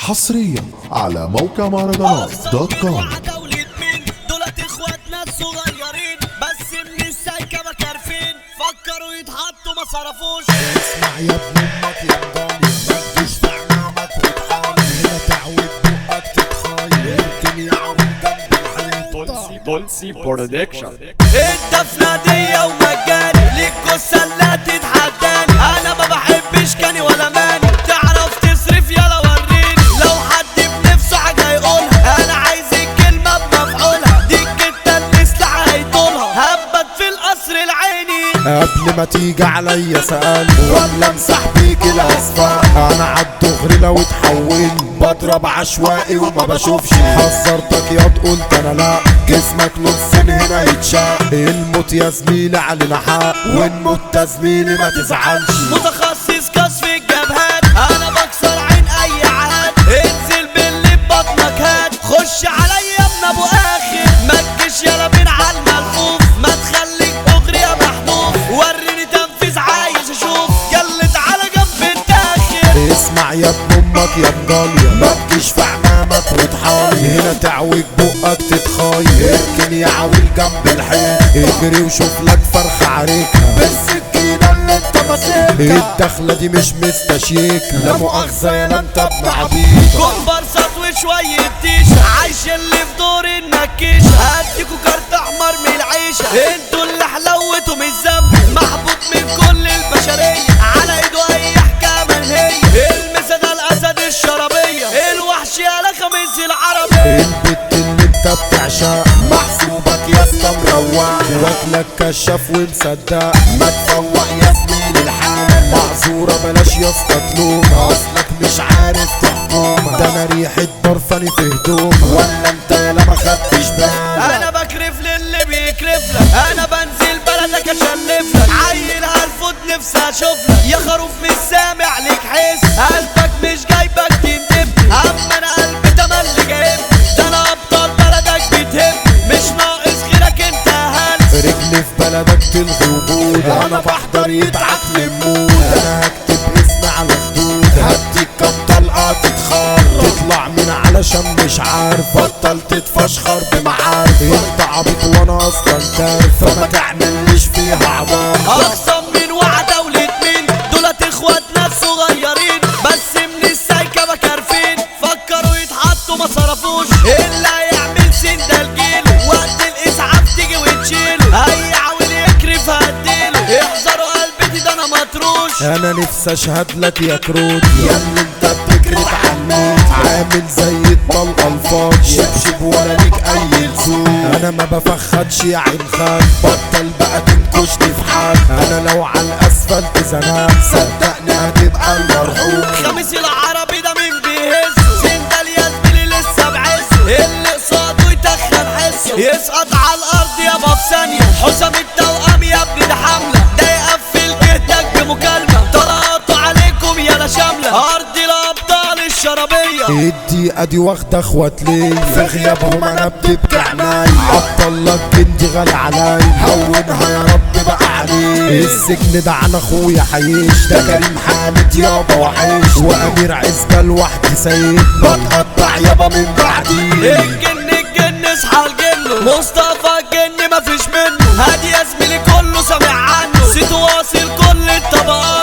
حصريا على موقع مهرجانات دوت كوم دولة مين دولت اخواتنا الصغيرين بس من السايكة ما كارفين فكروا يتحطوا ما صرفوش اسمع يا ابن امك يا مضامي ما تجيش في عنامك وتحامي هنا تعود بقك تتخايل يمكن يعمل جنب الحيط دولسي برودكشن الدفنة دي ومجاني ليك جثة لا تتحداني انا ما بحبش كاني ولا ماني تعرف تصرف يلا وريني لو حد بنفسه حاجة يقولها انا عايز الكلمة بمفعولها دي الجتة اللي سلاح هيطولها هبت في القصر العيني قبل ما تيجي عليا سألني ولا امسح بيك الاسفل انا عالدغري لو اتحول بضرب عشوائي وما بشوفش حذرتك يا قلت انا لا جسمك نصين هنا يتشاق الموت يا زميلي علينا حق ونموت يا زميلي ما تزعلش متخصص كشف الجبهات انا بكسر عين اي عهد انزل باللي ببطنك هات خش عليا ابن ابو اخر ما تجيش يلا بين على الملفوف ما تخليك اغري يا محذوف وريني تنفيذ عايز اشوف جلد على جنب التاخر اسمع يا ابن امك يا مجالية ما تجيش في عمامك وتحايل هنا تعوج بقك تتخايل اركن يا عويل جنب الحيط اجري وشوف لك فرخة عريكها بالسكينة اللي انت ماسكها الدخلة دي مش مستشيكة لا مؤاخذة يا لا انت ابن عبيد كومبارسات وشوية تيشة عايش اللي في دور النكيشة هديكوا كارت احمر من العيشة انتوا اللي حلوتوا من الذنب محبوب من كل البشرية على ايده اي حكاية منهية المسا ده الاسد الشرابية الوحش يا خميس العربي البت اللي انت بتعشق محسوبك يا اسطى مروق واكلك كشاف ومصدق ما تفوق يا زميلي الحال معذورة بلاش يا اسطى تلوم اصلك مش عارف تحكم ده انا ريحة برفاني في هدوم ولا انت يالا ما خدتش بالك انا بكرف للي بيكرف لك انا بنزل بلدك اشلف لك عيل هالفوت نفسي اشوف لك يا خروف مش سامع ليك حس قلبك مش جايبك تندب اما انا قلبي تملي جايب ده انا ابطال بلدك بتهب مش ناقص غيرك انت هلس رجلي في بلدك تلغي وجود انا بحضر يدعك للمود انا هكتب اسمي على خدود هديك كام طلقه تتخر تطلع من علشان مش عارف بطل تتفشخر بمعارف انت عبيط وانا اصلا تارف فما تعملش فيها عبارة اقسم من وعدة ولد مين دولت اخواتنا الصغيرين بس من السايكة بكرفين فكروا يتحطوا ما صرفوش اللي هيعمل سن ده الجيل وقت الاسعاف تيجي وتشيله اي عاول يكرف هديله احذروا قلبتي ده انا مطروش انا نفسي اشهد لك يا كروت يا اللي انت بتكرف عنك عامل زي الطلقه الفاض شبشب ولا ليك اي لزوم انا ما بفخدش يا عين خد بطل بقى تنكشني في حد انا لو على الاسفلت زنقت صدقني هتبقى المرحوم خميس العربي ده مين بيهز سندال يا زميلي لسه بعز اللي قصاده يتخن حسه يسقط على الارض يابا في ثانيه حسام التوأم يا ابني ده حمله ده يقفل جهدك بمكالمه طلعتوا عليكم يا لا شامله ارض الابطال الشرابيه ادي ادي واخدة اخوات لي في غيابهم انا بتبكي عيني عطلك جندي غالي علي هونها يا رب بقى عليه السجن ده عن اخويا حيش ده كريم حامد يابا وحيش وامير عزبة لوحدي سيد بتقطع يابا من بعدي الجن الجن اصحى الجن مصطفى الجن مفيش منه هادي يا زميلي كله سامع عنه صيته واصل كل الطبقات